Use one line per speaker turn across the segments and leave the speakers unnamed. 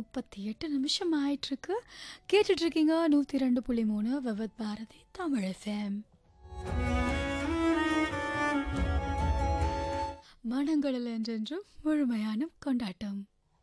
முப்பத்தி எட்டு நிமிஷம் ஆயிட்டிருக்கு கேட்டுட்ருக்கீங்க நூற்றி ரெண்டு புள்ளி மூணு விவத் பாரதி தமிழ் எஃப்எம் மனங்களில் என்றென்றும் முழுமையான கொண்டாட்டம்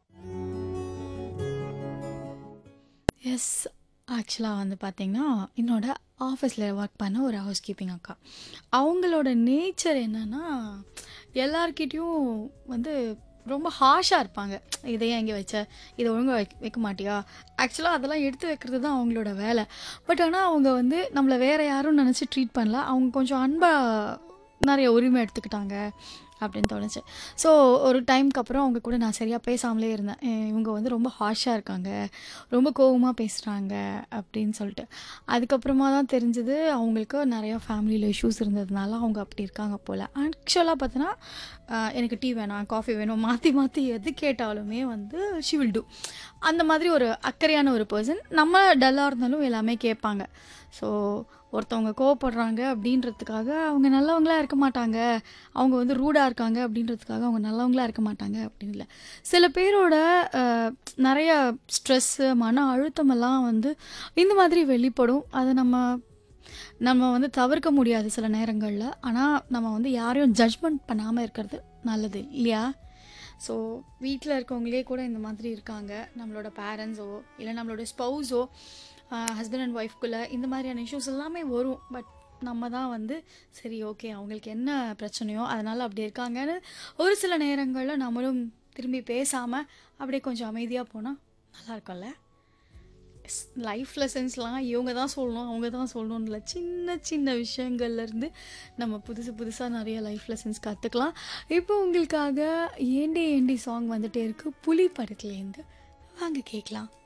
எஸ் ஆக்சுவலாக வந்து பார்த்திங்கன்னா என்னோட ஆஃபீஸில் ஒர்க் பண்ண ஒரு ஹவுஸ் கீப்பிங் அக்கா அவங்களோட நேச்சர் என்னென்னா எல்லார்கிட்டேயும் வந்து ரொம்ப ஹாஷாக இருப்பாங்க இதை ஏன் இங்கே வச்ச இதை ஒழுங்காக வைக்க வைக்க மாட்டியா ஆக்சுவலாக அதெல்லாம் எடுத்து வைக்கிறது தான் அவங்களோட வேலை பட் ஆனால் அவங்க வந்து நம்மளை வேறு யாரும் நினச்சி ட்ரீட் பண்ணல அவங்க கொஞ்சம் அன்பாக நிறைய உரிமை எடுத்துக்கிட்டாங்க அப்படின்னு தோணுச்சு ஸோ ஒரு டைம்க்கு அப்புறம் அவங்க கூட நான் சரியாக பேசாமலே இருந்தேன் அஹ் இவங்க வந்து ரொம்ப ஹாஷாக இருக்காங்க ரொம்ப கோவமாக பேசுகிறாங்க அப்படின்னு சொல்லிட்டு அதுக்கப்புறமா தான் தெரிஞ்சது அவங்களுக்கு நிறையா ஃபேமிலியில் இஷ்யூஸ் இருந்ததுனால அவங்க அப்படி இருக்காங்க போல் ஆக்சுவலாக பார்த்தோன்னா எனக்கு டீ வேணாம் காஃபி வேணும் மாற்றி மாற்றி எது கேட்டாலுமே வந்து ஷி வில் டூ அந்த மாதிரி ஒரு அக்கறையான ஒரு பர்சன் நம்ம டல்லாக இருந்தாலும் எல்லாமே கேட்பாங்க ஸோ ஒருத்தவங்க கோவப்படுறாங்க அப்படின்றதுக்காக அவங்க நல்லவங்களா இருக்க மாட்டாங்க அவங்க வந்து ரூடாக இருக்காங்க அப்படின்றதுக்காக அவங்க நல்லவங்களா இருக்க மாட்டாங்க அப்படின்னு இல்லை சில பேரோட அஹ், நிறைய ஸ்ட்ரெஸ்ஸு மன அழுத்தமெல்லாம் வந்து இந்த மாதிரி வெளிப்படும் அதை நம்ம நம்ம வந்து தவிர்க்க முடியாது சில நேரங்களில் ஆனால் நம்ம வந்து யாரையும் ஜட்ஜ்மெண்ட் பண்ணாமல் இருக்கிறது நல்லது இல்லையா ஸோ வீட்டில் இருக்கவங்களே கூட இந்த மாதிரி இருக்காங்க நம்மளோட பேரண்ட்ஸோ இல்லை நம்மளோட ஸ்பௌஸோ ஹஸ்பண்ட் அண்ட் ஒய்ஃப்குள்ளே இந்த மாதிரியான இஷ்யூஸ் எல்லாமே வரும் பட் நம்ம தான் வந்து சரி ஓகே அவங்களுக்கு என்ன பிரச்சனையோ அதனால் அப்படி இருக்காங்கன்னு ஒரு சில நேரங்களில் நம்மளும் திரும்பி பேசாமல் அப்படியே கொஞ்சம் அமைதியாக போனால் நல்லா இருக்கும்ல லைஃப் லெசன்ஸ்லாம் இவங்க தான் சொல்லணும் அவங்க தான் சொல்லணும்னு இல்லை சின்ன சின்ன விஷயங்கள்லேருந்து நம்ம புதுசு புதுசாக நிறைய லைஃப் லெசன்ஸ் கற்றுக்கலாம் இப்போ உங்களுக்காக ஏண்டி ஏண்டி சாங் வந்துட்டே இருக்கு புலி படத்துலேருந்து வாங்க கேட்கலாம்